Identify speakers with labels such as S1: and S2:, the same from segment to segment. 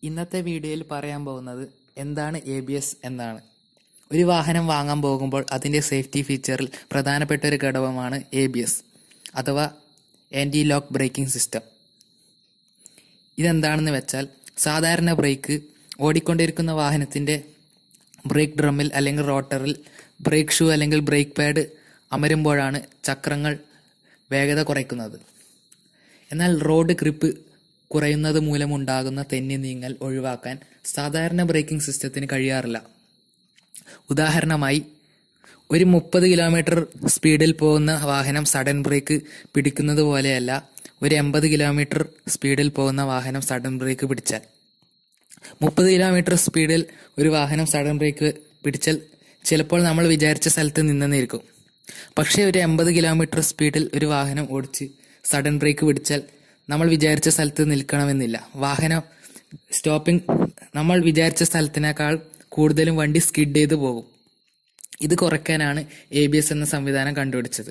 S1: ഇന്നത്തെ വീഡിയോയിൽ പറയാൻ പോകുന്നത് എന്താണ് എ ബി എസ് എന്നാണ് ഒരു വാഹനം വാങ്ങാൻ പോകുമ്പോൾ അതിൻ്റെ സേഫ്റ്റി ഫീച്ചറിൽ പ്രധാനപ്പെട്ട ഒരു ഘടകമാണ് എ ബി എസ് അഥവാ ആൻറ്റി ലോക്ക് ബ്രേക്കിംഗ് സിസ്റ്റം ഇതെന്താണെന്ന് വെച്ചാൽ സാധാരണ ബ്രേക്ക് ഓടിക്കൊണ്ടിരിക്കുന്ന വാഹനത്തിൻ്റെ ബ്രേക്ക് ഡ്രമ്മിൽ അല്ലെങ്കിൽ റോട്ടറിൽ ബ്രേക്ക് ഷൂ അല്ലെങ്കിൽ ബ്രേക്ക് പാഡ് അമരുമ്പോഴാണ് ചക്രങ്ങൾ വേഗത കുറയ്ക്കുന്നത് എന്നാൽ റോഡ് ഗ്രിപ്പ് കുറയുന്നത് മൂലമുണ്ടാകുന്ന തെന്നി നീങ്ങൽ ഒഴിവാക്കാൻ സാധാരണ ബ്രേക്കിംഗ് സിസ്റ്റത്തിന് കഴിയാറില്ല ഉദാഹരണമായി ഒരു മുപ്പത് കിലോമീറ്റർ സ്പീഡിൽ പോകുന്ന വാഹനം സഡൻ ബ്രേക്ക് പിടിക്കുന്നത് പോലെയല്ല ഒരു എൺപത് കിലോമീറ്റർ സ്പീഡിൽ പോകുന്ന വാഹനം സഡൻ ബ്രേക്ക് പിടിച്ചാൽ മുപ്പത് കിലോമീറ്റർ സ്പീഡിൽ ഒരു വാഹനം സഡൻ ബ്രേക്ക് പിടിച്ചാൽ ചിലപ്പോൾ നമ്മൾ വിചാരിച്ച സ്ഥലത്ത് നിന്നെന്നിരിക്കും പക്ഷേ ഒരു എൺപത് കിലോമീറ്റർ സ്പീഡിൽ ഒരു വാഹനം ഓടിച്ച് സഡൻ ബ്രേക്ക് പിടിച്ചാൽ നമ്മൾ വിചാരിച്ച സ്ഥലത്ത് നിൽക്കണമെന്നില്ല വാഹനം സ്റ്റോപ്പിംഗ് നമ്മൾ വിചാരിച്ച സ്ഥലത്തിനേക്കാൾ കൂടുതലും വണ്ടി സ്കിഡ് ചെയ്ത് പോകും ഇത് കുറയ്ക്കാനാണ് എ ബി എസ് എന്ന സംവിധാനം കണ്ടുപിടിച്ചത്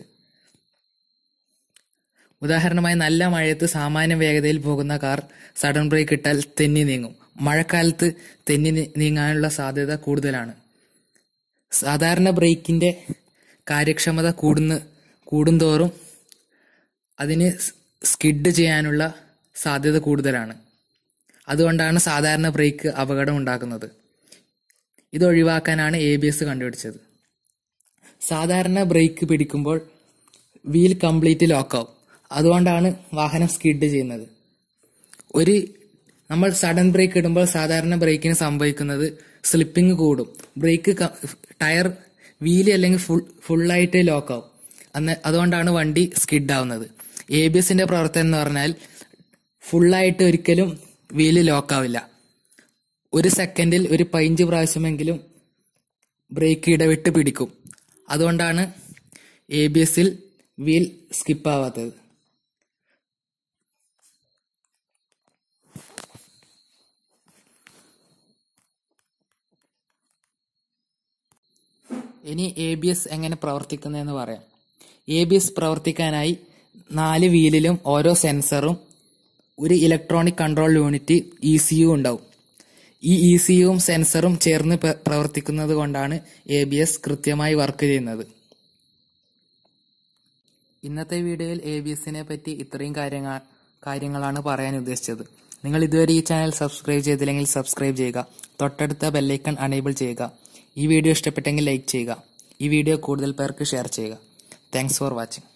S1: ഉദാഹരണമായി നല്ല മഴയത്ത് സാമാന്യ വേഗതയിൽ പോകുന്ന കാർ സഡൻ ബ്രേക്ക് ഇട്ടാൽ തെന്നി നീങ്ങും മഴക്കാലത്ത് തെന്നി നീ- നീങ്ങാനുള്ള സാധ്യത കൂടുതലാണ് സാധാരണ ബ്രേക്കിന്റെ കാര്യക്ഷമത കൂടുന്ന കൂടുന്തോറും അതിന് സ് സ്കിഡ് ചെയ്യാനുള്ള സാധ്യത കൂടുതലാണ് അതുകൊണ്ടാണ് സാധാരണ ബ്രേക്ക് അപകടം ഉണ്ടാക്കുന്നത് ഇത് ഒഴിവാക്കാനാണ് എ ബി എസ് കണ്ടുപിടിച്ചത് സാധാരണ ബ്രേക്ക് പിടിക്കുമ്പോൾ വീൽ കംപ്ലീറ്റ് ലോക്കാവും അതുകൊണ്ടാണ് വാഹനം സ്കിഡ് ചെയ്യുന്നത് ഒരു നമ്മൾ സഡൻ ബ്രേക്ക് ഇടുമ്പോൾ സാധാരണ ബ്രേക്കിന് സംഭവിക്കുന്നത് സ്ലിപ്പിംഗ് കൂടും ബ്രേക്ക് ക- ടയർ വീല് അല്ലെങ്കിൽ ഫുൾ ഫുള്ളായിട്ട് ലോക്കാവും അന്ന് അതുകൊണ്ടാണ് വണ്ടി സ്കിഡ് ആവുന്നത് എ ബി എസിന്റെ പ്രവർത്തനം എന്ന് പറഞ്ഞാൽ ഫുള്ളായിട്ട് ഒരിക്കലും വീല് ലോക്കാവില്ല ഒരു സെക്കൻഡിൽ ഒരു പതിനഞ്ച് പ്രാവശ്യമെങ്കിലും ബ്രേക്ക് ഇടവിട്ട് പിടിക്കും അതുകൊണ്ടാണ് എ ബി എസിൽ വീൽ സ്കിപ്പ് ആവാത്തത് ഇനി എ ബി എസ് എങ്ങനെ പ്രവർത്തിക്കുന്നതെന്ന് പറയാം എ ബി എസ് പ്രവർത്തിക്കാനായി നാല് വീലിലും ഓരോ സെൻസറും ഒരു electronic control unit E C U ഉണ്ടാവും ഈ ഇ സി യുവും സെൻസറും ചേർന്ന് പ്ര- പ്രവർത്തിക്കുന്നത് കൊണ്ടാണ് എ ബി എസ് കൃത്യമായി വർക്ക് ചെയ്യുന്നത് ഇന്നത്തെ വീഡിയോയിൽ എ ബി എസിനെ പറ്റി ഇത്രയും കാര്യങ്ങൾ കാര്യങ്ങളാണ് പറയാൻ ഉദ്ദേശിച്ചത് നിങ്ങൾ ഇതുവരെ ഈ ചാനൽ സബ്സ്ക്രൈബ് ചെയ്തില്ലെങ്കിൽ സബ്സ്ക്രൈബ് ചെയ്യുക തൊട്ടടുത്ത ബെല്ലൈക്കൺ അണേബിൾ ചെയ്യുക ഈ വീഡിയോ ഇഷ്ടപ്പെട്ടെങ്കിൽ ലൈക്ക് ചെയ്യുക ഈ വീഡിയോ കൂടുതൽ പേർക്ക് ഷെയർ ചെയ്യുക താങ്ക്സ് ഫോർ വാച്ചിങ്